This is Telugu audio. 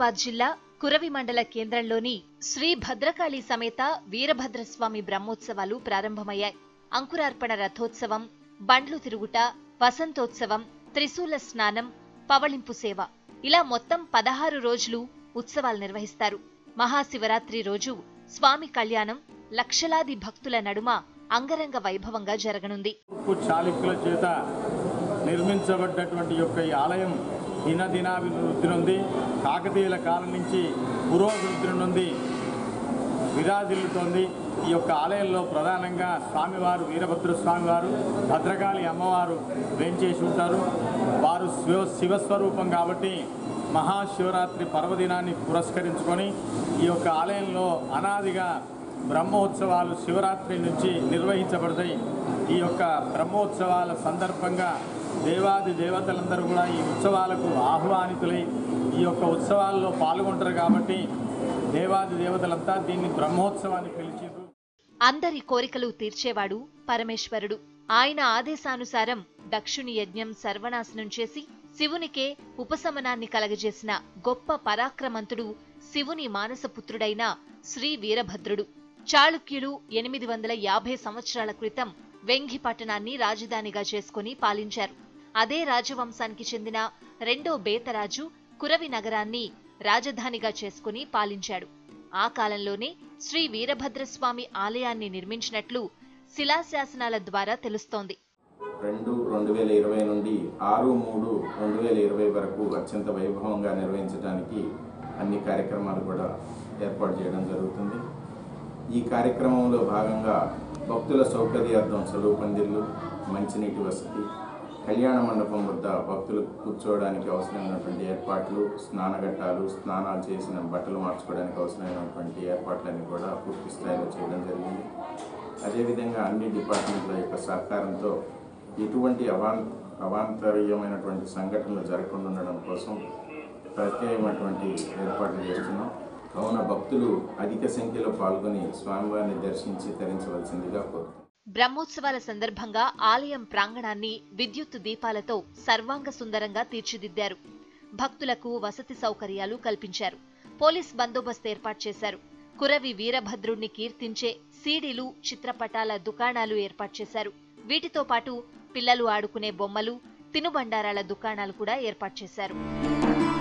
నిజామాబాద్ జిల్లా కురవి మండల కేంద్రంలోని శ్రీ భద్రకాళి సమేత వీరభద్రస్వామి బ్రహ్మోత్సవాలు ప్రారంభమయ్యాయి అంకురార్పణ రథోత్సవం బండ్లు తిరుగుట వసంతోత్సవం త్రిశూల స్నానం పవళింపు సేవ ఇలా మొత్తం పదహారు రోజులు ఉత్సవాలు నిర్వహిస్తారు మహాశివరాత్రి రోజు స్వామి కళ్యాణం లక్షలాది భక్తుల నడుమ అంగరంగ వైభవంగా జరగనుంది ఉప్పు చాళుక్యుల చేత నిర్మించబడ్డటువంటి యొక్క ఈ ఆలయం దినదినాభివృద్ధి నుండి కాకతీయుల కాలం నుంచి పురోభివృద్ధి నుండి విరాజిల్లుతోంది ఈ యొక్క ఆలయంలో ప్రధానంగా స్వామివారు వీరభద్ర స్వామివారు భద్రకాళి అమ్మవారు వేంచేసి ఉంటారు వారు శివ శివస్వరూపం కాబట్టి మహాశివరాత్రి పర్వదినాన్ని పురస్కరించుకొని ఈ యొక్క ఆలయంలో అనాదిగా బ్రహ్మోత్సవాలు శివరాత్రి నుంచి నిర్వహించబడతాయి ఈ యొక్క బ్రహ్మోత్సవాల సందర్భంగా దేవాది దేవతలందరూ కూడా ఈ ఉత్సవాలకు ఆహ్వానితులై ఈ యొక్క ఉత్సవాల్లో పాల్గొంటారు కాబట్టి దేవాది దేవతలంతా దీన్ని బ్రహ్మోత్సవాన్ని పిలిచారు అందరి కోరికలు తీర్చేవాడు పరమేశ్వరుడు ఆయన ఆదేశానుసారం దక్షుని యజ్ఞం సర్వనాశనం చేసి శివునికే ఉపశమనాన్ని కలగజేసిన గొప్ప పరాక్రమంతుడు శివుని మానసపుత్రుడైన శ్రీ వీరభద్రుడు చాళుక్యులు ఎనిమిది వందల యాభై సంవత్సరాల క్రితం వెంగి పట్టణాన్ని రాజధానిగా చేసుకుని పాలించారు అదే రాజవంశానికి చెందిన రెండో బేతరాజు కురవి నగరాన్ని రాజధానిగా చేసుకుని పాలించాడు ఆ కాలంలోనే శ్రీ వీరభద్రస్వామి ఆలయాన్ని నిర్మించినట్లు శిలాశాసనాల ద్వారా తెలుస్తోంది రెండు రెండు వేల ఇరవై నుండి ఆరు మూడు రెండు వేల ఇరవై వరకు అత్యంత వైభవంగా నిర్వహించడానికి అన్ని కార్యక్రమాలు కూడా ఏర్పాటు చేయడం జరుగుతుంది ఈ కార్యక్రమంలో భాగంగా భక్తుల సౌకర్యార్థం సెలవు పందిర్లు మంచినీటి వసతి కళ్యాణ మండపం వద్ద భక్తులు కూర్చోవడానికి అవసరమైనటువంటి ఏర్పాట్లు స్నానఘట్టాలు స్నానాలు చేసిన బట్టలు మార్చుకోవడానికి అవసరమైనటువంటి ఏర్పాట్లన్నీ కూడా పూర్తి స్థాయిలో చేయడం జరిగింది అదేవిధంగా అన్ని డిపార్ట్మెంట్ల యొక్క సహకారంతో ఎటువంటి అవాన్ అవాంతరీయమైనటువంటి సంఘటనలు జరగకుండా ఉండడం కోసం ప్రత్యేకమైనటువంటి ఏర్పాట్లు చేస్తున్నాం కావున భక్తులు అధిక సంఖ్యలో పాల్గొని స్వామివారిని దర్శించి తరించవలసిందిగా కోరుతున్నాం బ్రహ్మోత్సవాల సందర్భంగా ఆలయం ప్రాంగణాన్ని విద్యుత్ దీపాలతో సర్వాంగ సుందరంగా తీర్చిదిద్దారు భక్తులకు వసతి సౌకర్యాలు కల్పించారు పోలీస్ బందోబస్తు ఏర్పాటు చేశారు కురవి వీరభద్రుణ్ణి కీర్తించే సీడీలు చిత్రపటాల దుకాణాలు ఏర్పాటు చేశారు వీటితో పాటు పిల్లలు ఆడుకునే బొమ్మలు తినుబండారాల దుకాణాలు కూడా ఏర్పాటు చేశారు